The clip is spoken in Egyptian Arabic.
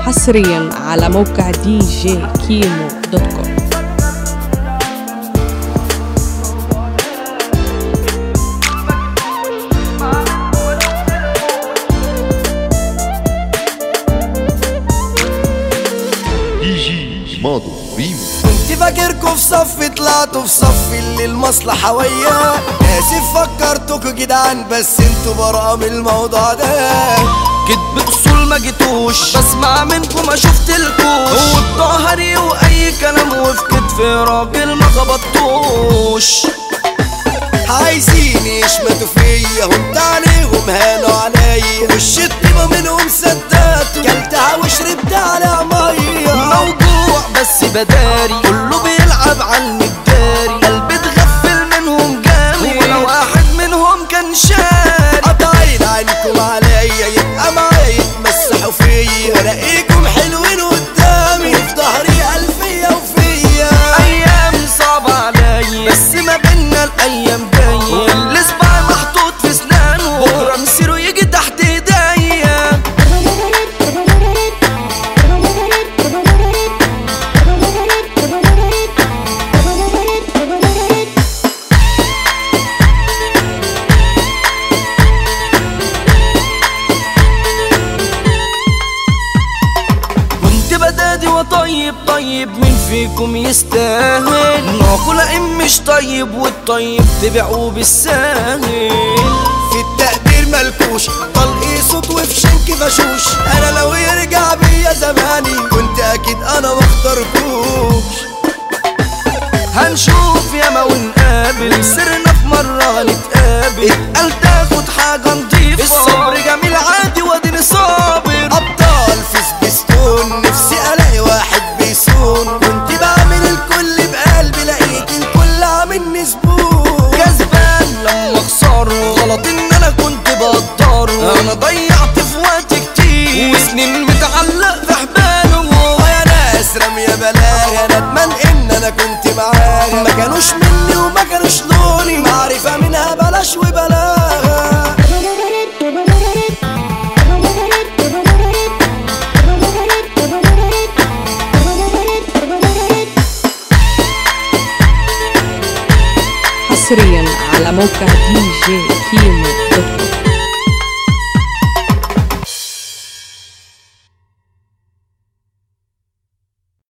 حصريا على موقع دي جي كيمو دوت كوم دي جي ماضو ريمي كنت فاكركوا في صف طلعتوا في صف اللي المصلحة وياه آسف فكرتكوا جدعان بس انتوا براءة من الموضوع ده كدب اصول ما جيتوش بسمع منكم ما شفتلكوش والظهري واي كلام وفي كتف راجل ما خبطتوش عايزين يشمتوا فيا هم عليهم هانوا عليا وش الطيبة منهم سداتوا كلتها وشربت على مية موضوع بس بداري كله بيلعب على المجداري قلبي اتغفل منهم جامد ولو واحد منهم كان شاري قطعين عنكم عليا يبقى معايا يتمسحوا فيا والاقيكم حلوين قدامي وفي ظهري ألفية وفيا ايام صعبة عليا بس ما بينا الايام جاية والاسبوع محطوط في سنانه بكرة مصيره يجي تحت ايديا كنت بدادي وطيب طيب مين فيكم يستاهل ناكل لئيم مش طيب والطيب تبيعوه بالساهل في التقدير ملكوش طلقي صوت وفي شنك فشوش انا لو يرجع بيا زماني كنت اكيد انا ما اختركوش هنشوف ياما ونقابل سرنا في مرة هنتقابل اتقال تاخد حاجة نضيفة الصبر جميل عادي واديني صابر ابطال في سبيستون نفسي الاقي واحد بيسون كنت بعمل الكل بقلبي لقيت الكل عاملني زبون كسبان لما اخسر غلط ان انا كنت بقدر انا ضيعت في وقت كتير وسنين متعلق في حبالهم يا ناس رمية بلاها ندمان ان انا كنت معاها ما كانوش مني وما كانوش لوني معرفة منها بلاش وبلاها حصريا على موقع دي جي كيمو دوت كوم